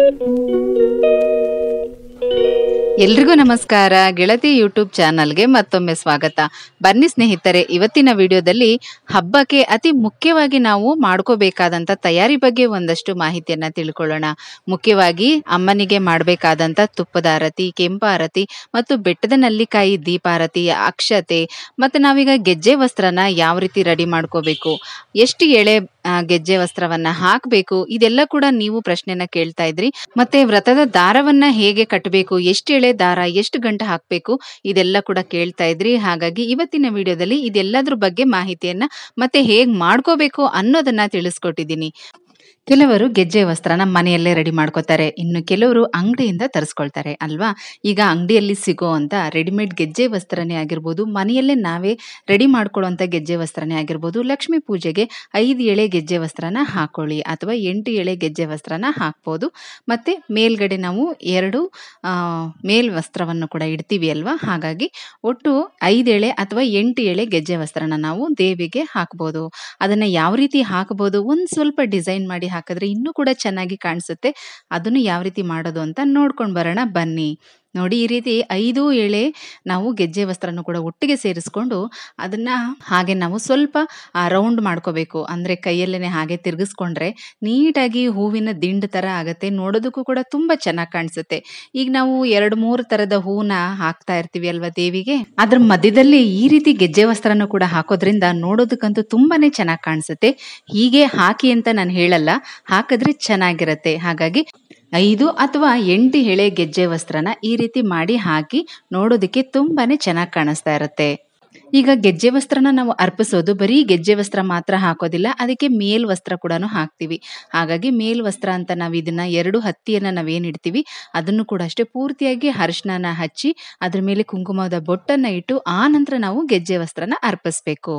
ಎಲ್ರಿಗೂ ನಮಸ್ಕಾರ ಗೆಳತಿ ಯೂಟ್ಯೂಬ್ ಚಾನಲ್ಗೆ ಮತ್ತೊಮ್ಮೆ ಸ್ವಾಗತ ಬನ್ನಿ ಸ್ನೇಹಿತರೆ ಇವತ್ತಿನ ವಿಡಿಯೋದಲ್ಲಿ ಹಬ್ಬಕ್ಕೆ ಅತಿ ಮುಖ್ಯವಾಗಿ ನಾವು ಮಾಡ್ಕೋಬೇಕಾದಂತ ತಯಾರಿ ಬಗ್ಗೆ ಒಂದಷ್ಟು ಮಾಹಿತಿಯನ್ನ ತಿಳ್ಕೊಳ್ಳೋಣ ಮುಖ್ಯವಾಗಿ ಅಮ್ಮನಿಗೆ ಮಾಡಬೇಕಾದಂತ ತುಪ್ಪದ ಆರತಿ ಕೆಂಪಾರತಿ ಮತ್ತು ಬೆಟ್ಟದ ನಲ್ಲಿಕಾಯಿ ದೀಪಾರತಿ ಅಕ್ಷತೆ ಮತ್ತೆ ನಾವೀಗ ಗೆಜ್ಜೆ ವಸ್ತ್ರನ ಯಾವ ರೀತಿ ರೆಡಿ ಮಾಡ್ಕೋಬೇಕು ಎಷ್ಟು ಎಳೆ ಆ, ಗೆಜ್ಜೆ ವಸ್ತ್ರವನ್ನ ಹಾಕಬೇಕು ಇದೆಲ್ಲ ಕೂಡ ನೀವು ಪ್ರಶ್ನೆನ ಕೇಳ್ತಾ ಇದ್ರಿ ಮತ್ತೆ ವ್ರತದ ದಾರವನ್ನ ಹೇಗೆ ಕಟ್ಟಬೇಕು ಎಷ್ಟು ಎಳೆ ದಾರ ಎಷ್ಟು ಗಂಟೆ ಹಾಕಬೇಕು ಇದೆಲ್ಲ ಕೂಡ ಕೇಳ್ತಾ ಇದ್ರಿ ಹಾಗಾಗಿ ಇವತ್ತಿನ ವಿಡಿಯೋದಲ್ಲಿ ಇದೆಲ್ಲದ್ರ ಬಗ್ಗೆ ಮಾಹಿತಿಯನ್ನ ಮತ್ತೆ ಹೇಗ್ ಮಾಡ್ಕೋಬೇಕು ಅನ್ನೋದನ್ನ ತಿಳಿಸ್ಕೊಟ್ಟಿದ್ದೀನಿ ಕೆಲವರು ಗೆಜ್ಜೆ ವಸ್ತ್ರನ ಮನೆಯಲ್ಲೇ ರೆಡಿ ಮಾಡ್ಕೋತಾರೆ ಇನ್ನು ಕೆಲವರು ಅಂಗಡಿಯಿಂದ ತರಿಸ್ಕೊಳ್ತಾರೆ ಅಲ್ವಾ ಈಗ ಅಂಗಡಿಯಲ್ಲಿ ಸಿಗೋ ಅಂತ ರೆಡಿಮೇಡ್ ಗೆಜ್ಜೆ ವಸ್ತ್ರನೇ ಆಗಿರ್ಬೋದು ಮನೆಯಲ್ಲೇ ನಾವೇ ರೆಡಿ ಮಾಡ್ಕೊಳ್ಳುವಂಥ ಗೆಜ್ಜೆ ವಸ್ತ್ರನೇ ಆಗಿರ್ಬೋದು ಲಕ್ಷ್ಮೀ ಪೂಜೆಗೆ ಐದು ಎಳೆ ಗೆಜ್ಜೆ ವಸ್ತ್ರನ ಹಾಕೊಳ್ಳಿ ಅಥವಾ ಎಂಟು ಎಳೆ ಗೆಜ್ಜೆ ವಸ್ತ್ರನ ಹಾಕ್ಬೋದು ಮತ್ತೆ ಮೇಲ್ಗಡೆ ನಾವು ಎರಡು ಆ, ಮೇಲ್ ವಸ್ತ್ರವನ್ನು ಕೂಡ ಇಡ್ತೀವಿ ಅಲ್ವಾ ಹಾಗಾಗಿ ಒಟ್ಟು ಐದು ಎಳೆ ಅಥವಾ ಎಂಟು ಎಳೆ ಗೆಜ್ಜೆ ವಸ್ತ್ರನ ನಾವು ದೇವಿಗೆ ಹಾಕ್ಬೋದು ಅದನ್ನ ಯಾವ ರೀತಿ ಹಾಕಬಹುದು ಒಂದ್ ಸ್ವಲ್ಪ ಡಿಸೈನ್ ಮಾಡಿ ಹಾಕಿದ್ರೆ ಇನ್ನೂ ಕೂಡ ಚೆನ್ನಾಗಿ ಕಾಣಿಸುತ್ತೆ ಅದನ್ನು ಯಾವ ರೀತಿ ಮಾಡೋದು ಅಂತ ನೋಡ್ಕೊಂಡು ಬರೋಣ ಬನ್ನಿ ನೋಡಿ ಈ ರೀತಿ ಐದು ಎಳೆ ನಾವು ಗೆಜ್ಜೆ ವಸ್ತ್ರನ ಕೂಡ ಒಟ್ಟಿಗೆ ಸೇರಿಸ್ಕೊಂಡು ಅದನ್ನ ಹಾಗೆ ನಾವು ಸ್ವಲ್ಪ ರೌಂಡ್ ಮಾಡ್ಕೋಬೇಕು ಅಂದ್ರೆ ಕೈಯಲ್ಲೇನೆ ಹಾಗೆ ತಿರುಗಿಸ್ಕೊಂಡ್ರೆ ನೀಟಾಗಿ ಹೂವಿನ ದಿಂಡು ತರ ಆಗತ್ತೆ ನೋಡೋದಕ್ಕೂ ಕೂಡ ತುಂಬಾ ಚೆನ್ನಾಗಿ ಕಾಣಿಸುತ್ತೆ ಈಗ ನಾವು ಎರಡು ಮೂರು ತರದ ಹೂನ ಹಾಕ್ತಾ ಇರ್ತೀವಿ ಅಲ್ವಾ ದೇವಿಗೆ ಅದ್ರ ಮಧ್ಯದಲ್ಲಿ ಈ ರೀತಿ ಗೆಜ್ಜೆ ವಸ್ತ್ರನ ಕೂಡ ಹಾಕೋದ್ರಿಂದ ನೋಡೋದಕ್ಕಂತೂ ತುಂಬಾನೇ ಚೆನ್ನಾಗಿ ಕಾಣಿಸುತ್ತೆ ಹೀಗೆ ಹಾಕಿ ಅಂತ ನಾನು ಹೇಳಲ್ಲ ಹಾಕಿದ್ರೆ ಚೆನ್ನಾಗಿರತ್ತೆ ಹಾಗಾಗಿ ಐದು ಅಥವಾ ಎಂಟು ಎಳೆ ಗೆಜ್ಜೆ ವಸ್ತ್ರನ ಈ ರೀತಿ ಮಾಡಿ ಹಾಕಿ ನೋಡೋದಕ್ಕೆ ತುಂಬಾನೇ ಚೆನ್ನಾಗಿ ಕಾಣಿಸ್ತಾ ಇರುತ್ತೆ ಈಗ ಗೆಜ್ಜೆ ವಸ್ತ್ರನ ನಾವು ಅರ್ಪಿಸೋದು ಬರೀ ಗೆಜ್ಜೆ ವಸ್ತ್ರ ಮಾತ್ರ ಹಾಕೋದಿಲ್ಲ ಅದಕ್ಕೆ ಮೇಲ್ ವಸ್ತ್ರ ಕೂಡ ಹಾಕ್ತಿವಿ ಹಾಗಾಗಿ ಮೇಲ್ ವಸ್ತ್ರ ಅಂತ ನಾವು ಇದನ್ನ ಎರಡು ಹತ್ತಿಯನ್ನ ನಾವೇನ್ ಇಡ್ತೀವಿ ಅದನ್ನು ಕೂಡ ಅಷ್ಟೇ ಪೂರ್ತಿಯಾಗಿ ಅರಿಶಿನ ಹಚ್ಚಿ ಅದ್ರ ಮೇಲೆ ಕುಂಕುಮದ ಬೊಟ್ಟನ್ನ ಇಟ್ಟು ಆ ನಂತರ ನಾವು ಗೆಜ್ಜೆ ವಸ್ತ್ರನ ಅರ್ಪಿಸ್ಬೇಕು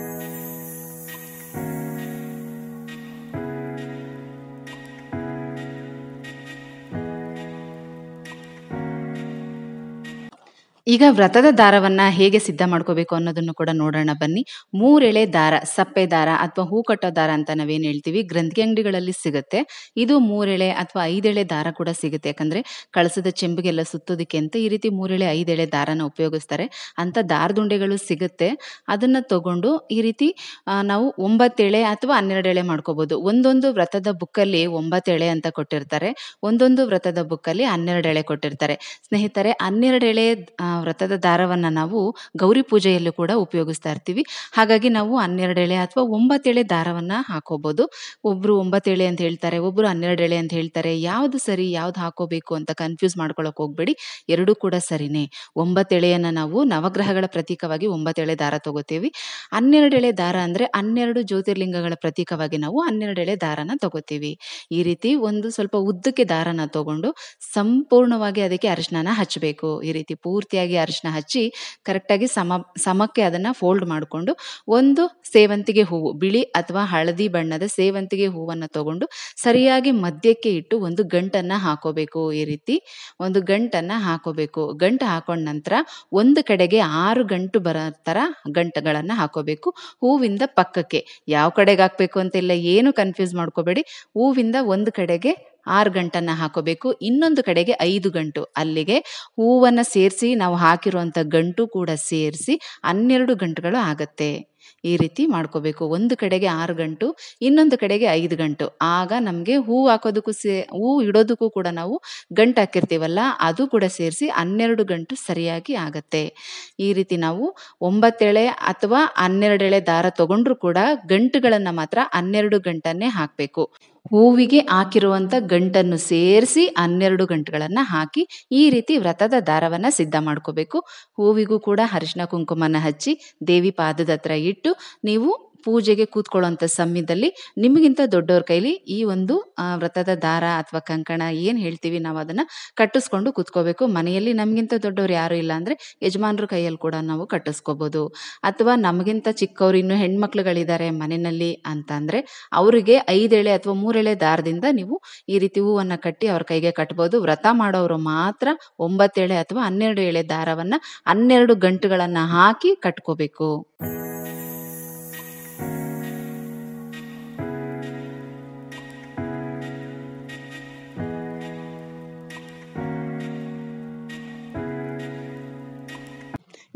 ಈಗ ವ್ರತದ ದಾರವನ್ನ ಹೇಗೆ ಸಿದ್ಧ ಮಾಡ್ಕೋಬೇಕು ಅನ್ನೋದನ್ನು ಕೂಡ ನೋಡೋಣ ಬನ್ನಿ ಮೂರೆಳೆ ದಾರ ಸಪ್ಪೆ ದಾರ ಅಥವಾ ಹೂ ಕಟ್ಟೋ ದಾರ ಅಂತ ನಾವೇನ್ ಹೇಳ್ತೀವಿ ಗ್ರಂಥಿ ಅಂಗಡಿಗಳಲ್ಲಿ ಸಿಗುತ್ತೆ ಇದು ಮೂರೆಳೆ ಅಥವಾ ಐದೆಳೆ ದಾರ ಕೂಡ ಸಿಗುತ್ತೆ ಯಾಕಂದ್ರೆ ಕಳಸದ ಚೆಂಬಿಗೆಲ್ಲ ಸುತ್ತೋದಕ್ಕೆ ಅಂತ ಈ ರೀತಿ ಮೂರೆಳೆ ಐದೆಳೆ ದಾರನ ಉಪಯೋಗಿಸ್ತಾರೆ ಅಂತ ದಾರದುಂಡೆಗಳು ಸಿಗುತ್ತೆ ಅದನ್ನ ತಗೊಂಡು ಈ ರೀತಿ ಆ, ನಾವು ಒಂಬತ್ತೆಳೆ ಅಥವಾ ಹನ್ನೆರಡು ಎಳೆ ಮಾಡ್ಕೋಬಹುದು ಒಂದೊಂದು ವ್ರತದ ಬುಕ್ಕಲ್ಲಿ ಒಂಬತ್ತೆಳೆ ಅಂತ ಕೊಟ್ಟಿರ್ತಾರೆ ಒಂದೊಂದು ವ್ರತದ ಬುಕ್ಕಲ್ಲಿ ಹನ್ನೆರಡು ಎಳೆ ಕೊಟ್ಟಿರ್ತಾರೆ ಸ್ನೇಹಿತರೆ ಹನ್ನೆರಡು ಎಳೆ ಆ, ವ್ರತದ ದಾರವನ್ನ ನಾವು ಗೌರಿ ಪೂಜೆಯಲ್ಲೂ ಕೂಡ ಉಪಯೋಗಿಸ್ತಾ ಇರ್ತೀವಿ ಹಾಗಾಗಿ ನಾವು ಹನ್ನೆರಡು ಎಳೆ ಅಥವಾ ಒಂಬತ್ತು ಎಳೆ ದಾರವನ್ನ ಹಾಕೋಬಹುದು ಒಬ್ರು ಒಂಬತ್ತು ಎಳೆ ಅಂತ ಹೇಳ್ತಾರೆ ಒಬ್ರು ಹನ್ನೆರಡು ಎಳೆ ಅಂತ ಹೇಳ್ತಾರೆ ಯಾವ್ದು ಸರಿ ಯಾವ್ದು ಹಾಕೋಬೇಕು ಅಂತ ಕನ್ಫ್ಯೂಸ್ ಮಾಡ್ಕೊಳಕ್ ಹೋಗ್ಬೇಡಿ ಎರಡೂ ಕೂಡ ಸರಿನೇ ಒಂಬತ್ತು ಎಳೆಯನ್ನ ನಾವು ನವಗ್ರಹಗಳ ಪ್ರತೀಕವಾಗಿ ಒಂಬತ್ತು ಎಳೆ ದಾರ ತಗೋತೀವಿ ಹನ್ನೆರಡು ಎಳೆ ದಾರ ಅಂದ್ರೆ ಹನ್ನೆರಡು ಜ್ಯೋತಿರ್ಲಿಂಗಗಳ ಪ್ರತೀಕವಾಗಿ ನಾವು ಹನ್ನೆರಡು ಎಳೆ ದಾರನ ತಗೋತೀವಿ ಈ ರೀತಿ ಒಂದು ಸ್ವಲ್ಪ ಉದ್ದಕ್ಕೆ ದಾರನ ತಗೊಂಡು ಸಂಪೂರ್ಣವಾಗಿ ಅದಕ್ಕೆ ಅರಿಶಿನ ಹಚ್ಚಬೇಕು ಈ ರೀತಿ ಪೂರ್ತಿಯಾಗಿ ಅರಿಶಿನ ಹಚ್ಚಿ ಕರೆಕ್ಟಾಗಿ ಸಮ ಸಮಕ್ಕೆ ಅದನ್ನ ಫೋಲ್ಡ್ ಮಾಡಿಕೊಂಡು ಒಂದು ಸೇವಂತಿಗೆ ಹೂವು ಬಿಳಿ ಅಥವಾ ಹಳದಿ ಬಣ್ಣದ ಸೇವಂತಿಗೆ ಹೂವನ್ನ ತಗೊಂಡು ಸರಿಯಾಗಿ ಮಧ್ಯಕ್ಕೆ ಇಟ್ಟು ಒಂದು ಗಂಟನ್ನ ಹಾಕೋಬೇಕು ಈ ರೀತಿ ಒಂದು ಗಂಟನ್ನ ಹಾಕೋಬೇಕು ಗಂಟು ಹಾಕೊಂಡ ನಂತರ ಒಂದು ಕಡೆಗೆ ಆರು ಗಂಟು ಬರೋ ತರ ಗಂಟುಗಳನ್ನ ಹಾಕೋಬೇಕು ಹೂವಿಂದ ಪಕ್ಕಕ್ಕೆ ಯಾವ ಕಡೆಗೆ ಹಾಕ್ಬೇಕು ಅಂತಿಲ್ಲ ಏನು ಕನ್ಫ್ಯೂಸ್ ಮಾಡ್ಕೋಬೇಡಿ ಹೂವಿಂದ ಒಂದು ಕಡೆಗೆ ಆರು ಗಂಟನ್ನ ಹಾಕೋಬೇಕು ಇನ್ನೊಂದು ಕಡೆಗೆ ಐದು ಗಂಟು ಅಲ್ಲಿಗೆ ಹೂವನ್ನ ಸೇರಿಸಿ ನಾವು ಹಾಕಿರುವಂತ ಗಂಟು ಕೂಡ ಸೇರಿಸಿ ಹನ್ನೆರಡು ಗಂಟುಗಳು ಆಗತ್ತೆ ಈ ರೀತಿ ಮಾಡ್ಕೋಬೇಕು ಒಂದು ಕಡೆಗೆ ಆರು ಗಂಟು ಇನ್ನೊಂದು ಕಡೆಗೆ ಐದು ಗಂಟು ಆಗ ನಮಗೆ ಹೂ ಹಾಕೋದಕ್ಕೂ ಸೇ ಹೂ ಇಡೋದಕ್ಕೂ ಕೂಡ ನಾವು ಗಂಟು ಹಾಕಿರ್ತೀವಲ್ಲ ಅದು ಕೂಡ ಸೇರಿಸಿ ಹನ್ನೆರಡು ಗಂಟು ಸರಿಯಾಗಿ ಆಗತ್ತೆ ಈ ರೀತಿ ನಾವು ಒಂಬತ್ತೆಳೆ ಅಥವಾ ಹನ್ನೆರಡೆಳೆ ದಾರ ತಗೊಂಡ್ರು ಕೂಡ ಗಂಟುಗಳನ್ನ ಮಾತ್ರ ಹನ್ನೆರಡು ಗಂಟನ್ನೇ ಹಾಕಬೇಕು ಹೂವಿಗೆ ಹಾಕಿರುವಂತ ಗಂಟನ್ನು ಸೇರಿಸಿ ಹನ್ನೆರಡು ಗಂಟುಗಳನ್ನ ಹಾಕಿ ಈ ರೀತಿ ವ್ರತದ ದಾರವನ್ನ ಸಿದ್ಧ ಮಾಡ್ಕೋಬೇಕು ಹೂವಿಗೂ ಕೂಡ ಅರಿಶಿನ ಕುಂಕುಮನ ಹಚ್ಚಿ ದೇವಿ ಪಾದದ ಹತ್ರ ಇಟ್ಟು ನೀವು ಪೂಜೆಗೆ ಕೂತ್ಕೊಳ್ಳುವಂಥ ಸಮಯದಲ್ಲಿ ನಿಮಗಿಂತ ದೊಡ್ಡವ್ರ ಕೈಲಿ ಈ ಒಂದು ಆ, ವ್ರತದ ದಾರ ಅಥವಾ ಕಂಕಣ ಏನ್ ಹೇಳ್ತೀವಿ ನಾವು ಅದನ್ನ ಕಟ್ಟಿಸ್ಕೊಂಡು ಕೂತ್ಕೋಬೇಕು ಮನೆಯಲ್ಲಿ ನಮಗಿಂತ ದೊಡ್ಡವ್ರು ಯಾರು ಇಲ್ಲ ಅಂದ್ರೆ ಯಜಮಾನ್ರ ಕೈಯಲ್ಲಿ ಕೂಡ ನಾವು ಕಟ್ಟಿಸ್ಕೋಬಹುದು ಅಥವಾ ನಮಗಿಂತ ಚಿಕ್ಕವ್ರು ಇನ್ನು ಹೆಣ್ಮಕ್ಳುಗಳಿದ್ದಾರೆ ಮನೆಯಲ್ಲಿ ಅಂತಂದ್ರೆ ಅವರಿಗೆ ಐದೆಳೆ ಅಥವಾ ಮೂರೆಳೆ ದಾರದಿಂದ ನೀವು ಈ ರೀತಿ ಹೂವನ್ನ ಕಟ್ಟಿ ಅವ್ರ ಕೈಗೆ ಕಟ್ಬೋದು ವ್ರತ ಮಾಡೋರು ಮಾತ್ರ ಒಂಬತ್ತೆಳೆ ಅಥವಾ ಹನ್ನೆರಡು ಎಳೆ ದಾರವನ್ನ ಹನ್ನೆರಡು ಗಂಟುಗಳನ್ನ ಹಾಕಿ ಕಟ್ಕೋಬೇಕು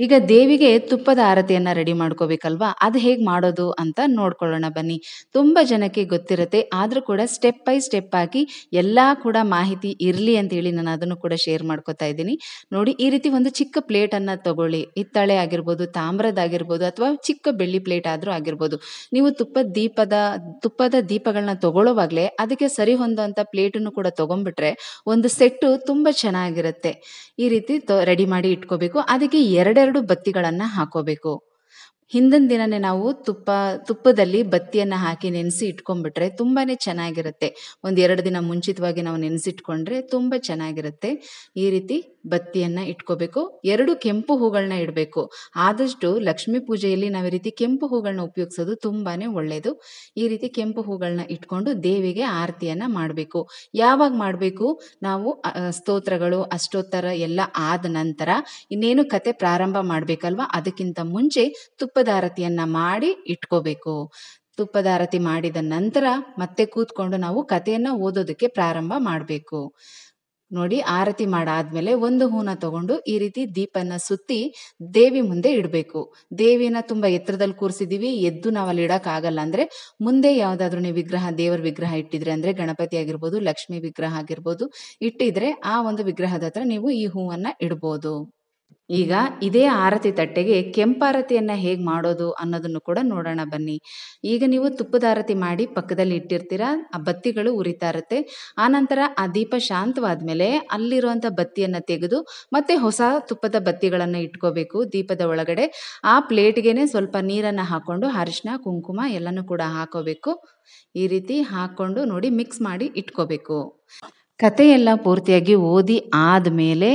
ಈಗ ದೇವಿಗೆ ತುಪ್ಪದ ಆರತಿಯನ್ನ ರೆಡಿ ಮಾಡ್ಕೋಬೇಕಲ್ವಾ ಅದು ಹೇಗೆ ಮಾಡೋದು ಅಂತ ನೋಡ್ಕೊಳ್ಳೋಣ ಬನ್ನಿ ತುಂಬ ಜನಕ್ಕೆ ಗೊತ್ತಿರುತ್ತೆ ಆದರೂ ಕೂಡ ಸ್ಟೆಪ್ ಬೈ ಸ್ಟೆಪ್ ಆಗಿ ಎಲ್ಲ ಕೂಡ ಮಾಹಿತಿ ಇರಲಿ ಅಂತೇಳಿ ನಾನು ಅದನ್ನು ಕೂಡ ಶೇರ್ ಮಾಡ್ಕೋತಾ ಇದ್ದೀನಿ ನೋಡಿ ಈ ರೀತಿ ಒಂದು ಚಿಕ್ಕ ಪ್ಲೇಟನ್ನು ತಗೊಳ್ಳಿ ಹಿತ್ತಾಳೆ ಆಗಿರ್ಬೋದು ತಾಮ್ರದಾಗಿರ್ಬೋದು ಅಥವಾ ಚಿಕ್ಕ ಬೆಳ್ಳಿ ಪ್ಲೇಟ್ ಆದರೂ ಆಗಿರ್ಬೋದು ನೀವು ತುಪ್ಪದ ದೀಪದ ತುಪ್ಪದ ದೀಪಗಳನ್ನ ತಗೊಳ್ಳುವಾಗಲೇ ಅದಕ್ಕೆ ಸರಿ ಹೊಂದುವಂಥ ಪ್ಲೇಟನ್ನು ಕೂಡ ತಗೊಂಡ್ಬಿಟ್ರೆ ಒಂದು ಸೆಟ್ಟು ತುಂಬ ಚೆನ್ನಾಗಿರುತ್ತೆ ಈ ರೀತಿ ರೆಡಿ ಮಾಡಿ ಇಟ್ಕೋಬೇಕು ಅದಕ್ಕೆ ಎರಡೆರಡು ಬತ್ತಿಗಳನ್ನು ಹಾಕೋಬೇಕು ಹಿಂದಿನ ದಿನನೇ ನಾವು ತುಪ್ಪ ತುಪ್ಪದಲ್ಲಿ ಬತ್ತಿಯನ್ನು ಹಾಕಿ ನೆನೆಸಿ ಇಟ್ಕೊಂಡ್ಬಿಟ್ರೆ ತುಂಬಾ ಚೆನ್ನಾಗಿರುತ್ತೆ ಒಂದು ಎರಡು ದಿನ ಮುಂಚಿತವಾಗಿ ನಾವು ನೆನೆಸಿಟ್ಕೊಂಡ್ರೆ ತುಂಬ ಚೆನ್ನಾಗಿರುತ್ತೆ ಈ ರೀತಿ ಬತ್ತಿಯನ್ನು ಇಟ್ಕೋಬೇಕು ಎರಡು ಕೆಂಪು ಹೂಗಳನ್ನ ಇಡಬೇಕು ಆದಷ್ಟು ಲಕ್ಷ್ಮೀ ಪೂಜೆಯಲ್ಲಿ ನಾವು ಈ ರೀತಿ ಕೆಂಪು ಹೂಗಳನ್ನ ಉಪಯೋಗಿಸೋದು ತುಂಬಾ ಒಳ್ಳೆಯದು ಈ ರೀತಿ ಕೆಂಪು ಹೂಗಳನ್ನ ಇಟ್ಕೊಂಡು ದೇವಿಗೆ ಆರತಿಯನ್ನು ಮಾಡಬೇಕು ಯಾವಾಗ ಮಾಡಬೇಕು ನಾವು ಅ, ಸ್ತೋತ್ರಗಳು ಅಷ್ಟೋತ್ತರ ಎಲ್ಲ ಆದ ನಂತರ ಇನ್ನೇನು ಕತೆ ಪ್ರಾರಂಭ ಮಾಡಬೇಕಲ್ವಾ ಅದಕ್ಕಿಂತ ಮುಂಚೆ ತುಪ್ಪದ ಆರತಿಯನ್ನ ಮಾಡಿ ಇಟ್ಕೋಬೇಕು ತುಪ್ಪದ ಆರತಿ ಮಾಡಿದ ನಂತರ ಮತ್ತೆ ಕೂತ್ಕೊಂಡು ನಾವು ಕಥೆಯನ್ನ ಓದೋದಕ್ಕೆ ಪ್ರಾರಂಭ ಮಾಡಬೇಕು ನೋಡಿ ಆರತಿ ಮಾಡಾದ್ಮೇಲೆ ಒಂದು ಹೂನ ತಗೊಂಡು ಈ ರೀತಿ ದೀಪನ ಸುತ್ತಿ ದೇವಿ ಮುಂದೆ ಇಡಬೇಕು ದೇವಿನ ತುಂಬಾ ಎತ್ತರದಲ್ಲಿ ಕೂರಿಸಿದೀವಿ ಎದ್ದು ನಾವು ಅಲ್ಲಿ ಇಡಕ್ ಆಗಲ್ಲ ಅಂದ್ರೆ ಮುಂದೆ ಯಾವ್ದಾದ್ರು ನೀವು ವಿಗ್ರಹ ದೇವರ ವಿಗ್ರಹ ಇಟ್ಟಿದ್ರೆ ಅಂದ್ರೆ ಗಣಪತಿ ಆಗಿರ್ಬೋದು ಲಕ್ಷ್ಮಿ ವಿಗ್ರಹ ಆಗಿರ್ಬೋದು ಇಟ್ಟಿದ್ರೆ ಆ ಒಂದು ವಿಗ್ರಹದ ಹತ್ರ ನೀವು ಈ ಹೂವನ್ನ ಇಡ್ಬೋದು ಈಗ ಇದೇ ಆರತಿ ತಟ್ಟೆಗೆ ಕೆಂಪಾರತಿಯನ್ನ ಹೇಗೆ ಮಾಡೋದು ಅನ್ನೋದನ್ನು ಕೂಡ ನೋಡೋಣ ಬನ್ನಿ ಈಗ ನೀವು ತುಪ್ಪದ ಆರತಿ ಮಾಡಿ ಪಕ್ಕದಲ್ಲಿ ಇಟ್ಟಿರ್ತೀರಾ ಆ ಬತ್ತಿಗಳು ಉರಿತಾ ಇರುತ್ತೆ ಆನಂತರ ಆ ದೀಪ ಶಾಂತವಾದ್ಮೇಲೆ ಅಲ್ಲಿರುವಂಥ ಬತ್ತಿಯನ್ನ ತೆಗೆದು ಮತ್ತೆ ಹೊಸ ತುಪ್ಪದ ಬತ್ತಿಗಳನ್ನು ಇಟ್ಕೋಬೇಕು ದೀಪದ ಒಳಗಡೆ ಆ ಪ್ಲೇಟ್ಗೆನೆ ಸ್ವಲ್ಪ ನೀರನ್ನು ಹಾಕೊಂಡು ಅರಿಶಿನ ಕುಂಕುಮ ಎಲ್ಲನೂ ಕೂಡ ಹಾಕೋಬೇಕು ಈ ರೀತಿ ಹಾಕೊಂಡು ನೋಡಿ ಮಿಕ್ಸ್ ಮಾಡಿ ಇಟ್ಕೋಬೇಕು ಕತೆ ಎಲ್ಲ ಪೂರ್ತಿಯಾಗಿ ಓದಿ ಆದಮೇಲೆ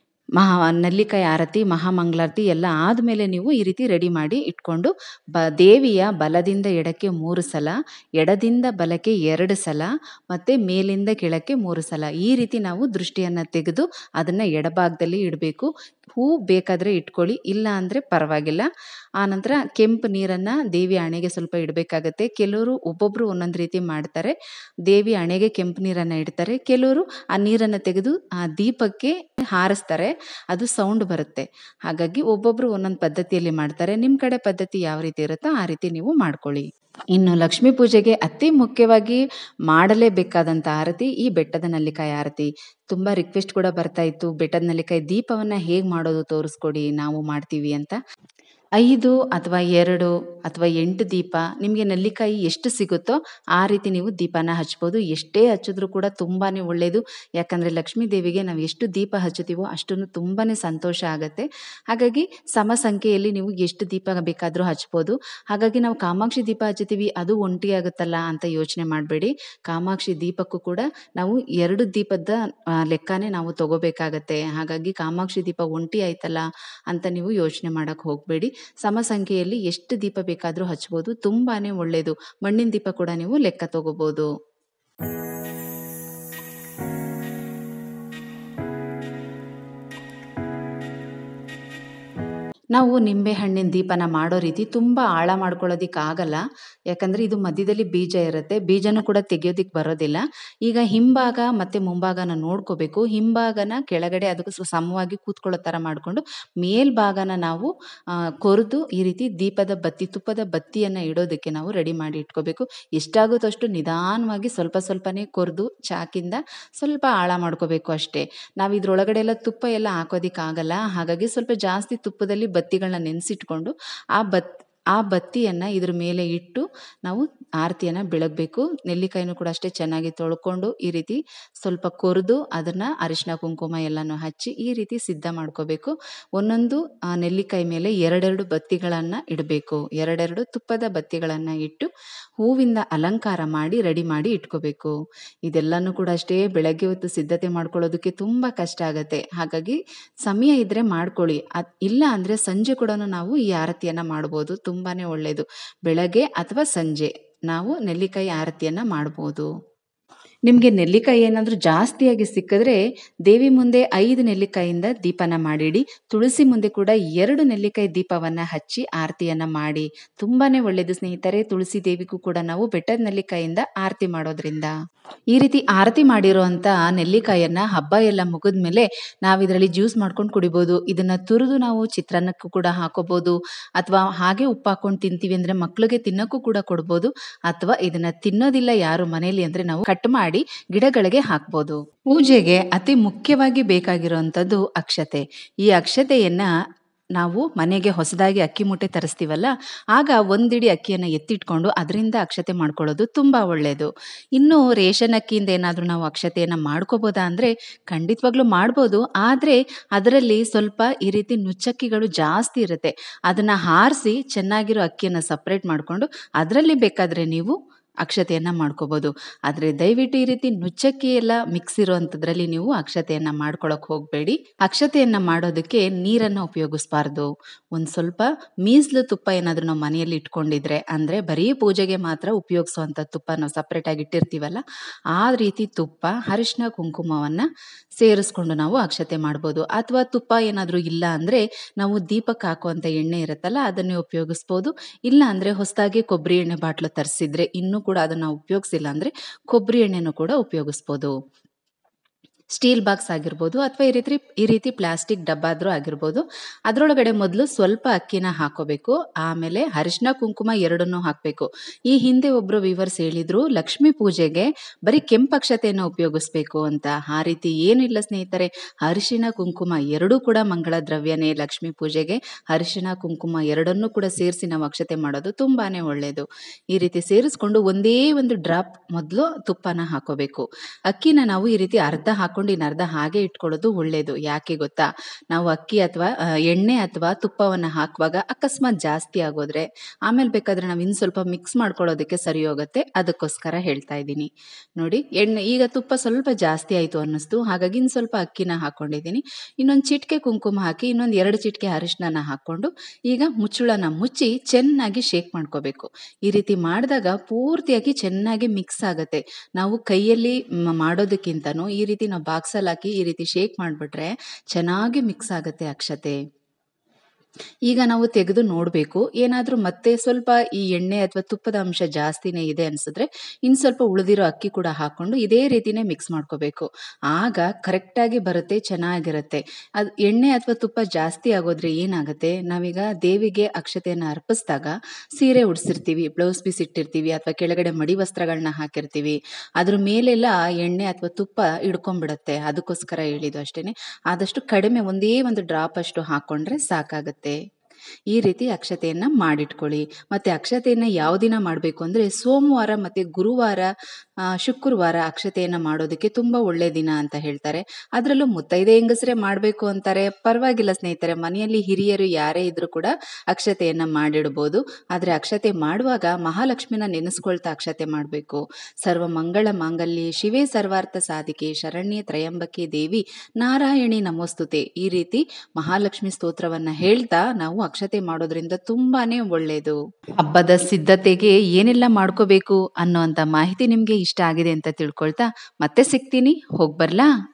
ಮಹಾ ನೆಲ್ಲಿಕಾಯಿ ಆರತಿ ಮಹಾಮಂಗಳಾರತಿ ಎಲ್ಲ ಆದಮೇಲೆ ನೀವು ಈ ರೀತಿ ರೆಡಿ ಮಾಡಿ ಇಟ್ಕೊಂಡು ಬ ದೇವಿಯ ಬಲದಿಂದ ಎಡಕ್ಕೆ ಮೂರು ಸಲ ಎಡದಿಂದ ಬಲಕ್ಕೆ ಎರಡು ಸಲ ಮತ್ತು ಮೇಲಿಂದ ಕೆಳಕ್ಕೆ ಮೂರು ಸಲ ಈ ರೀತಿ ನಾವು ದೃಷ್ಟಿಯನ್ನು ತೆಗೆದು ಅದನ್ನು ಎಡಭಾಗದಲ್ಲಿ ಇಡಬೇಕು ಹೂ ಬೇಕಾದರೆ ಇಟ್ಕೊಳ್ಳಿ ಇಲ್ಲ ಅಂದರೆ ಪರವಾಗಿಲ್ಲ ಆನಂತರ ಕೆಂಪು ನೀರನ್ನು ದೇವಿ ಹಣೆಗೆ ಸ್ವಲ್ಪ ಇಡಬೇಕಾಗತ್ತೆ ಕೆಲವರು ಒಬ್ಬೊಬ್ಬರು ಒಂದೊಂದು ರೀತಿ ಮಾಡ್ತಾರೆ ದೇವಿ ಹಣೆಗೆ ಕೆಂಪು ನೀರನ್ನು ಇಡ್ತಾರೆ ಕೆಲವರು ಆ ನೀರನ್ನು ತೆಗೆದು ಆ ದೀಪಕ್ಕೆ ಹಾರಿಸ್ತಾರೆ ಅದು ಸೌಂಡ್ ಬರುತ್ತೆ ಹಾಗಾಗಿ ಒಬ್ಬೊಬ್ರು ಒಂದೊಂದು ಪದ್ಧತಿಯಲ್ಲಿ ಮಾಡ್ತಾರೆ ನಿಮ್ಮ ಕಡೆ ಪದ್ಧತಿ ಯಾವ ರೀತಿ ಇರುತ್ತೋ ಆ ರೀತಿ ನೀವು ಮಾಡ್ಕೊಳ್ಳಿ ಇನ್ನು ಲಕ್ಷ್ಮೀ ಪೂಜೆಗೆ ಅತಿ ಮುಖ್ಯವಾಗಿ ಮಾಡಲೇಬೇಕಾದಂಥ ಆರತಿ ಈ ಬೆಟ್ಟದ ನಲ್ಲಿಕಾಯಿ ಆರತಿ ತುಂಬ ರಿಕ್ವೆಸ್ಟ್ ಕೂಡ ಬರ್ತಾ ಇತ್ತು ಬೆಟ್ಟದ ನಲ್ಲಿಕಾಯಿ ದೀಪವನ್ನು ಹೇಗೆ ಮಾಡೋದು ತೋರಿಸ್ಕೊಡಿ ನಾವು ಮಾಡ್ತೀವಿ ಅಂತ ಐದು ಅಥವಾ ಎರಡು ಅಥವಾ ಎಂಟು ದೀಪ ನಿಮಗೆ ನೆಲ್ಲಿಕಾಯಿ ಎಷ್ಟು ಸಿಗುತ್ತೋ ಆ ರೀತಿ ನೀವು ದೀಪನ ಹಚ್ಬೋದು ಎಷ್ಟೇ ಹಚ್ಚಿದ್ರೂ ಕೂಡ ತುಂಬಾ ಒಳ್ಳೆಯದು ಯಾಕಂದರೆ ಲಕ್ಷ್ಮೀ ದೇವಿಗೆ ನಾವು ಎಷ್ಟು ದೀಪ ಹಚ್ಚುತ್ತೀವೋ ಅಷ್ಟನ್ನು ತುಂಬಾ ಸಂತೋಷ ಆಗುತ್ತೆ ಹಾಗಾಗಿ ಸಮ ಸಂಖ್ಯೆಯಲ್ಲಿ ನೀವು ಎಷ್ಟು ದೀಪ ಬೇಕಾದರೂ ಹಚ್ಬೋದು ಹಾಗಾಗಿ ನಾವು ಕಾಮಾಕ್ಷಿ ದೀಪ ಹಚ್ಚುತ್ತೀವಿ ಅದು ಒಂಟಿ ಆಗುತ್ತಲ್ಲ ಅಂತ ಯೋಚನೆ ಮಾಡಬೇಡಿ ಕಾಮಾಕ್ಷಿ ದೀಪಕ್ಕೂ ಕೂಡ ನಾವು ಎರಡು ದೀಪದ ಆ, ಲೆಕ್ಕನೇ ನಾವು ತಗೋಬೇಕಾಗತ್ತೆ ಹಾಗಾಗಿ ಕಾಮಾಕ್ಷಿ ದೀಪ ಒಂಟಿ ಆಯ್ತಲ್ಲ ಅಂತ ನೀವು ಯೋಚನೆ ಮಾಡಕ್ಕೆ ಹೋಗಬೇಡಿ ಸಮ ಸಂಖ್ಯೆಯಲ್ಲಿ ಎಷ್ಟು ದೀಪ ಬೇಕಾದರೂ ಹಚ್ಬೋದು ತುಂಬಾ ಒಳ್ಳೆಯದು ಮಣ್ಣಿನ ದೀಪ ಕೂಡ ನೀವು ಲೆಕ್ಕ ತಗೋಬೋದು ನಾವು ನಿಂಬೆ ಹಣ್ಣಿನ ದೀಪನ ಮಾಡೋ ರೀತಿ ತುಂಬ ಆಳ ಮಾಡ್ಕೊಳ್ಳೋದಿಕ್ಕಾಗಲ್ಲ ಯಾಕಂದರೆ ಇದು ಮಧ್ಯದಲ್ಲಿ ಬೀಜ ಇರುತ್ತೆ ಬೀಜನೂ ಕೂಡ ತೆಗಿಯೋದಿಕ್ಕೆ ಬರೋದಿಲ್ಲ ಈಗ ಹಿಂಭಾಗ ಮತ್ತು ಮುಂಭಾಗನ ನೋಡ್ಕೋಬೇಕು ಹಿಂಭಾಗನ ಕೆಳಗಡೆ ಅದಕ್ಕೆ ಸ- ಸಮವಾಗಿ ಕೂತ್ಕೊಳ್ಳೋ ಥರ ಮಾಡಿಕೊಂಡು ಮೇಲ್ಭಾಗನ ನಾವು ಕೊರೆದು ಈ ರೀತಿ ದೀಪದ ಬತ್ತಿ ತುಪ್ಪದ ಬತ್ತಿಯನ್ನು ಇಡೋದಕ್ಕೆ ನಾವು ರೆಡಿ ಮಾಡಿ ಇಟ್ಕೋಬೇಕು ಎಷ್ಟಾಗುತ್ತೋ ಅಷ್ಟು ನಿಧಾನವಾಗಿ ಸ್ವಲ್ಪ ಸ್ವಲ್ಪನೇ ಕೊರೆದು ಚಾಕಿಂದ ಸ್ವಲ್ಪ ಆಳ ಮಾಡ್ಕೋಬೇಕು ಅಷ್ಟೇ ನಾವು ಇದ್ರೊಳಗಡೆ ಎಲ್ಲ ತುಪ್ಪ ಎಲ್ಲ ಹಾಕೋದಿಕ್ಕಾಗಲ್ಲ ಹಾಗಾಗಿ ಸ್ವಲ್ಪ ಜಾಸ್ತಿ ತುಪ್ಪದಲ್ಲಿ ಬತ್ತಿಗಳನ್ನ ನೆನೆಸಿಟ್ಕೊಂಡು ಆ ಬತ್ ಆ ಬತ್ತಿಯನ್ನು ಇದ್ರ ಮೇಲೆ ಇಟ್ಟು ನಾವು ಆರತಿಯನ್ನು ಬೆಳಗಬೇಕು ನೆಲ್ಲಿಕಾಯಿನೂ ಕೂಡ ಅಷ್ಟೇ ಚೆನ್ನಾಗಿ ತೊಳ್ಕೊಂಡು ಈ ರೀತಿ ಸ್ವಲ್ಪ ಕೊರೆದು ಅದನ್ನು ಅರಿಶಿನ ಕುಂಕುಮ ಎಲ್ಲನೂ ಹಚ್ಚಿ ಈ ರೀತಿ ಸಿದ್ಧ ಮಾಡ್ಕೋಬೇಕು ಒಂದೊಂದು ಆ ನೆಲ್ಲಿಕಾಯಿ ಮೇಲೆ ಎರಡೆರಡು ಬತ್ತಿಗಳನ್ನು ಇಡಬೇಕು ಎರಡೆರಡು ತುಪ್ಪದ ಬತ್ತಿಗಳನ್ನು ಇಟ್ಟು ಹೂವಿಂದ ಅಲಂಕಾರ ಮಾಡಿ ರೆಡಿ ಮಾಡಿ ಇಟ್ಕೋಬೇಕು ಇದೆಲ್ಲನೂ ಕೂಡ ಅಷ್ಟೇ ಬೆಳಗ್ಗೆ ಹೊತ್ತು ಸಿದ್ಧತೆ ಮಾಡ್ಕೊಳ್ಳೋದಕ್ಕೆ ತುಂಬ ಕಷ್ಟ ಆಗುತ್ತೆ ಹಾಗಾಗಿ ಸಮಯ ಇದ್ದರೆ ಮಾಡ್ಕೊಳ್ಳಿ ಅದ್ ಇಲ್ಲ ಅಂದರೆ ಸಂಜೆ ಕೂಡ ನಾವು ಈ ಆರತಿಯನ್ನು ಮಾಡ್ಬೋದು ತುಂಬಾ ಒಳ್ಳೆಯದು ಬೆಳಗ್ಗೆ ಅಥವಾ ಸಂಜೆ ನಾವು ನೆಲ್ಲಿಕಾಯಿ ಆರತಿಯನ್ನು ಮಾಡ್ಬೋದು ನಿಮಗೆ ನೆಲ್ಲಿಕಾಯಿ ಏನಾದರೂ ಜಾಸ್ತಿಯಾಗಿ ಸಿಕ್ಕಿದ್ರೆ ದೇವಿ ಮುಂದೆ ಐದು ನೆಲ್ಲಿಕಾಯಿಂದ ದೀಪನ ಮಾಡಿಡಿ ತುಳಸಿ ಮುಂದೆ ಕೂಡ ಎರಡು ನೆಲ್ಲಿಕಾಯಿ ದೀಪವನ್ನು ಹಚ್ಚಿ ಆರತಿಯನ್ನು ಮಾಡಿ ತುಂಬಾ ಒಳ್ಳೆಯದು ಸ್ನೇಹಿತರೆ ತುಳಸಿ ದೇವಿಗೂ ಕೂಡ ನಾವು ಬೆಟ್ಟದ ನೆಲ್ಲಿಕಾಯಿಂದ ಆರತಿ ಮಾಡೋದ್ರಿಂದ ಈ ರೀತಿ ಆರತಿ ಮಾಡಿರೋಂಥ ನೆಲ್ಲಿಕಾಯನ್ನು ಹಬ್ಬ ಎಲ್ಲ ಮುಗಿದ ಮೇಲೆ ನಾವು ಇದರಲ್ಲಿ ಜ್ಯೂಸ್ ಮಾಡ್ಕೊಂಡು ಕುಡಿಬೋದು ಇದನ್ನು ತುರಿದು ನಾವು ಚಿತ್ರಾನ್ನಕ್ಕೂ ಕೂಡ ಹಾಕೋಬೋದು ಅಥವಾ ಹಾಗೆ ಉಪ್ಪು ಹಾಕೊಂಡು ತಿಂತೀವಿ ಅಂದರೆ ಮಕ್ಕಳಿಗೆ ತಿನ್ನೋಕ್ಕೂ ಕೂಡ ಕೊಡ್ಬೋದು ಅಥವಾ ಇದನ್ನು ತಿನ್ನೋದಿಲ್ಲ ಯಾರು ಮನೆಯಲ್ಲಿ ಅಂದರೆ ನಾವು ಕಟ್ ಮಾಡಿ ಗಿಡಗಳಿಗೆ ಹಾಕ್ಬೋದು ಪೂಜೆಗೆ ಅತಿ ಮುಖ್ಯವಾಗಿ ಬೇಕಾಗಿರುವಂಥದ್ದು ಅಕ್ಷತೆ ಈ ಅಕ್ಷತೆಯನ್ನ ನಾವು ಮನೆಗೆ ಹೊಸದಾಗಿ ಅಕ್ಕಿ ಮೂಟೆ ತರಿಸ್ತೀವಲ್ಲ ಆಗ ಒಂದಿಡಿ ಅಕ್ಕಿಯನ್ನು ಎತ್ತಿಟ್ಕೊಂಡು ಅದರಿಂದ ಅಕ್ಷತೆ ಮಾಡ್ಕೊಳ್ಳೋದು ತುಂಬ ಒಳ್ಳೆಯದು ಇನ್ನು ರೇಷನ್ ಅಕ್ಕಿಯಿಂದ ಏನಾದರೂ ನಾವು ಅಕ್ಷತೆಯನ್ನು ಮಾಡ್ಕೋಬೋದಾ ಅಂದರೆ ಖಂಡಿತವಾಗ್ಲೂ ಮಾಡ್ಬೋದು ಆದರೆ ಅದರಲ್ಲಿ ಸ್ವಲ್ಪ ಈ ರೀತಿ ನುಚ್ಚಕ್ಕಿಗಳು ಜಾಸ್ತಿ ಇರುತ್ತೆ ಅದನ್ನು ಹಾರಿಸಿ ಚೆನ್ನಾಗಿರೋ ಅಕ್ಕಿಯನ್ನು ಸಪ್ರೇಟ್ ಮಾಡಿಕೊಂಡು ಅದರಲ್ಲಿ ಬೇಕಾದರೆ ನೀವು ಅಕ್ಷತೆಯನ್ನು ಮಾಡ್ಕೋಬೋದು ಆದರೆ ದಯವಿಟ್ಟು ಈ ರೀತಿ ನುಚ್ಚಕ್ಕಿ ಎಲ್ಲ ಮಿಕ್ಸ್ ಇರುವಂಥದ್ರಲ್ಲಿ ನೀವು ಅಕ್ಷತೆಯನ್ನು ಮಾಡ್ಕೊಳಕ್ಕೆ ಹೋಗಬೇಡಿ ಅಕ್ಷತೆಯನ್ನು ಮಾಡೋದಕ್ಕೆ ನೀರನ್ನು ಉಪಯೋಗಿಸ್ಬಾರ್ದು ಒಂದು ಸ್ವಲ್ಪ ಮೀಸಲು ತುಪ್ಪ ಏನಾದರೂ ನಾವು ಮನೆಯಲ್ಲಿ ಇಟ್ಕೊಂಡಿದ್ರೆ ಅಂದರೆ ಬರೀ ಪೂಜೆಗೆ ಮಾತ್ರ ಉಪಯೋಗಿಸುವಂಥ ತುಪ್ಪ ನಾವು ಸಪ್ರೇಟಾಗಿ ಇಟ್ಟಿರ್ತೀವಲ್ಲ ಆ ರೀತಿ ತುಪ್ಪ ಅರಿಶಿನ ಕುಂಕುಮವನ್ನು ಸೇರಿಸ್ಕೊಂಡು ನಾವು ಅಕ್ಷತೆ ಮಾಡ್ಬೋದು ಅಥವಾ ತುಪ್ಪ ಏನಾದರೂ ಇಲ್ಲ ಅಂದರೆ ನಾವು ದೀಪಕ್ಕೆ ಹಾಕುವಂಥ ಎಣ್ಣೆ ಇರುತ್ತಲ್ಲ ಅದನ್ನೇ ಉಪಯೋಗಿಸ್ಬೋದು ಇಲ್ಲ ಅಂದರೆ ಹೊಸದಾಗಿ ಕೊಬ್ಬರಿ ಎಣ್ಣೆ ಬಾಟ್ಲು ತರಿಸಿದ್ರೆ ಇನ್ನೂ ಕೂಡ ಅದನ್ನು ಉಪಯೋಗಿಸಿಲ್ಲ ಅಂದರೆ ಕೊಬ್ಬರಿ ಎಣ್ಣೆನೂ ಕೂಡ ಉಪಯೋಗಿಸ್ಬೋದು ಸ್ಟೀಲ್ ಬಾಕ್ಸ್ ಆಗಿರ್ಬೋದು ಅಥವಾ ಈ ರೀತಿ ಈ ರೀತಿ ಪ್ಲಾಸ್ಟಿಕ್ ಡಬ್ಬ ಆದರೂ ಆಗಿರ್ಬೋದು ಅದರೊಳಗಡೆ ಮೊದಲು ಸ್ವಲ್ಪ ಅಕ್ಕಿನ ಹಾಕೋಬೇಕು ಆಮೇಲೆ ಅರಿಶಿನ ಕುಂಕುಮ ಎರಡನ್ನೂ ಹಾಕಬೇಕು ಈ ಹಿಂದೆ ಒಬ್ಬರು ವಿವರ್ಸ್ ಹೇಳಿದ್ರು ಲಕ್ಷ್ಮೀ ಪೂಜೆಗೆ ಬರೀ ಕೆಂಪಕ್ಷತೆಯನ್ನು ಉಪಯೋಗಿಸ್ಬೇಕು ಅಂತ ಆ ರೀತಿ ಏನಿಲ್ಲ ಸ್ನೇಹಿತರೆ ಅರಿಶಿನ ಕುಂಕುಮ ಎರಡೂ ಕೂಡ ಮಂಗಳ ದ್ರವ್ಯನೇ ಲಕ್ಷ್ಮೀ ಪೂಜೆಗೆ ಅರಿಶಿನ ಕುಂಕುಮ ಎರಡನ್ನೂ ಕೂಡ ಸೇರಿಸಿ ನಾವು ಅಕ್ಷತೆ ಮಾಡೋದು ತುಂಬಾ ಒಳ್ಳೆಯದು ಈ ರೀತಿ ಸೇರಿಸ್ಕೊಂಡು ಒಂದೇ ಒಂದು ಡ್ರಾಪ್ ಮೊದಲು ತುಪ್ಪನ ಹಾಕೋಬೇಕು ಅಕ್ಕಿನ ನಾವು ಈ ರೀತಿ ಅರ್ಧ ಹಾಕೊಂಡು ಇನ್ನು ಅರ್ಧ ಹಾಗೆ ಇಟ್ಕೊಳ್ಳೋದು ಒಳ್ಳೆಯದು ಯಾಕೆ ಗೊತ್ತಾ ನಾವು ಅಕ್ಕಿ ಅಥವಾ ಆ, ಎಣ್ಣೆ ಅಥವಾ ತುಪ್ಪವನ್ನು ಹಾಕುವಾಗ ಅಕಸ್ಮಾತ್ ಜಾಸ್ತಿ ಆಗೋದ್ರೆ ಆಮೇಲೆ ಬೇಕಾದ್ರೆ ನಾವು ಇನ್ನು ಸ್ವಲ್ಪ ಮಿಕ್ಸ್ ಮಾಡ್ಕೊಳ್ಳೋದಕ್ಕೆ ಸರಿ ಹೋಗುತ್ತೆ ಅದಕ್ಕೋಸ್ಕರ ಹೇಳ್ತಾ ಇದ್ದೀನಿ ನೋಡಿ ಎಣ್ಣೆ ಈಗ ತುಪ್ಪ ಸ್ವಲ್ಪ ಜಾಸ್ತಿ ಆಯಿತು ಅನ್ನಿಸ್ತು ಹಾಗಾಗಿ ಇನ್ನು ಸ್ವಲ್ಪ ಅಕ್ಕಿನ ಹಾಕ್ಕೊಂಡಿದ್ದೀನಿ ಇನ್ನೊಂದು ಚಿಟಿಕೆ ಕುಂಕುಮ ಹಾಕಿ ಇನ್ನೊಂದು ಎರಡು ಚಿಟಿಕೆ ಅರಿಶಿನ ಹಾಕ್ಕೊಂಡು ಈಗ ಮುಚ್ಚಳನ ಮುಚ್ಚಿ ಚೆನ್ನಾಗಿ ಶೇಕ್ ಮಾಡ್ಕೋಬೇಕು ಈ ರೀತಿ ಮಾಡಿದಾಗ ಪೂರ್ತಿಯಾಗಿ ಚೆನ್ನಾಗಿ ಮಿಕ್ಸ್ ಆಗುತ್ತೆ ನಾವು ಕೈಯಲ್ಲಿ ಮ- ಮಾಡೋದಕ್ಕಿಂತನೂ ಈ ರೀತಿ ನಾವು ಬಾಕ್ಸಲ್ಲಿ ಹಾಕಿ ಈ ರೀತಿ ಶೇಕ್ ಮಾಡಿಬಿಟ್ರೆ ಚೆನ್ನಾಗಿ ಮಿಕ್ಸ್ ಆಗುತ್ತೆ ಅಕ್ಷತೆ ಈಗ ನಾವು ತೆಗೆದು ನೋಡಬೇಕು ಏನಾದರೂ ಮತ್ತೆ ಸ್ವಲ್ಪ ಈ ಎಣ್ಣೆ ಅಥವಾ ತುಪ್ಪದ ಅಂಶ ಜಾಸ್ತಿನೇ ಇದೆ ಅನಿಸಿದ್ರೆ ಇನ್ನು ಸ್ವಲ್ಪ ಉಳಿದಿರೋ ಅಕ್ಕಿ ಕೂಡ ಹಾಕ್ಕೊಂಡು ಇದೇ ರೀತಿನೇ ಮಿಕ್ಸ್ ಮಾಡ್ಕೋಬೇಕು ಆಗ ಕರೆಕ್ಟಾಗಿ ಬರುತ್ತೆ ಚೆನ್ನಾಗಿರುತ್ತೆ ಅದು ಎಣ್ಣೆ ಅಥವಾ ತುಪ್ಪ ಜಾಸ್ತಿ ಆಗೋದ್ರೆ ಏನಾಗುತ್ತೆ ನಾವೀಗ ದೇವಿಗೆ ಅಕ್ಷತೆಯನ್ನು ಅರ್ಪಿಸಿದಾಗ ಸೀರೆ ಉಡಿಸಿರ್ತೀವಿ ಬ್ಲೌಸ್ ಪೀಸ್ ಇಟ್ಟಿರ್ತೀವಿ ಅಥವಾ ಕೆಳಗಡೆ ಮಡಿ ವಸ್ತ್ರಗಳನ್ನ ಹಾಕಿರ್ತೀವಿ ಅದ್ರ ಮೇಲೆಲ್ಲ ಎಣ್ಣೆ ಅಥವಾ ತುಪ್ಪ ಹಿಡ್ಕೊಂಡ್ಬಿಡತ್ತೆ ಅದಕ್ಕೋಸ್ಕರ ಹೇಳಿದ್ದು ಅಷ್ಟೇನೆ ಆದಷ್ಟು ಕಡಿಮೆ ಒಂದೇ ಒಂದು ಡ್ರಾಪ್ ಅಷ್ಟು ಹಾಕ್ಕೊಂಡ್ರೆ ಸಾಕಾಗುತ್ತೆ ಈ ರೀತಿ ಅಕ್ಷತೆಯನ್ನು ಮಾಡಿಟ್ಕೊಳ್ಳಿ ಮತ್ತು ಅಕ್ಷತೆಯನ್ನು ಯಾವ ದಿನ ಮಾಡಬೇಕು ಅಂದರೆ ಸೋಮವಾರ ಮತ್ತು ಗುರುವಾರ ಆ, ಶುಕ್ರವಾರ ಅಕ್ಷತೆಯನ್ನು ಮಾಡೋದಕ್ಕೆ ತುಂಬ ಒಳ್ಳೆಯ ದಿನ ಅಂತ ಹೇಳ್ತಾರೆ ಅದರಲ್ಲೂ ಮುತ್ತೈದೆ ಹೆಂಗಸರೇ ಮಾಡಬೇಕು ಅಂತಾರೆ ಪರವಾಗಿಲ್ಲ ಸ್ನೇಹಿತರೆ ಮನೆಯಲ್ಲಿ ಹಿರಿಯರು ಯಾರೇ ಇದ್ರೂ ಕೂಡ ಅಕ್ಷತೆಯನ್ನು ಮಾಡಿಡ್ಬೋದು ಆದರೆ ಅಕ್ಷತೆ ಮಾಡುವಾಗ ಮಹಾಲಕ್ಷ್ಮಿನ ನೆನೆಸ್ಕೊಳ್ತಾ ಅಕ್ಷತೆ ಮಾಡಬೇಕು ಸರ್ವ ಮಂಗಳ ಮಾಂಗಲ್ಯೆ ಶಿವೇ ಸರ್ವಾರ್ಥ ಸಾಧಿಕೆ ಶರಣ್ಯೆ ತ್ರಯಂಬಕೆ ದೇವಿ ನಾರಾಯಣಿ ನಮೋಸ್ತುತೆ ಈ ರೀತಿ ಮಹಾಲಕ್ಷ್ಮಿ ಸ್ತೋತ್ರವನ್ನ ಹೇಳ್ತಾ ನಾವು ಅಕ್ಷತೆ ಮಾಡೋದ್ರಿಂದ ತುಂಬಾನೇ ಒಳ್ಳೆಯದು ಹಬ್ಬದ ಸಿದ್ಧತೆಗೆ ಏನೆಲ್ಲ ಮಾಡ್ಕೋಬೇಕು ಅನ್ನೋಂಥ ಮಾಹಿತಿ ನಿಮಗೆ ಇಷ್ಟ ಆಗಿದೆ ಅಂತ ತಿಳ್ಕೊಳ್ತಾ ಮತ್ತೆ ಸಿಗ್ತೀನಿ ಹೋಗ್ಬರ್ಲಾ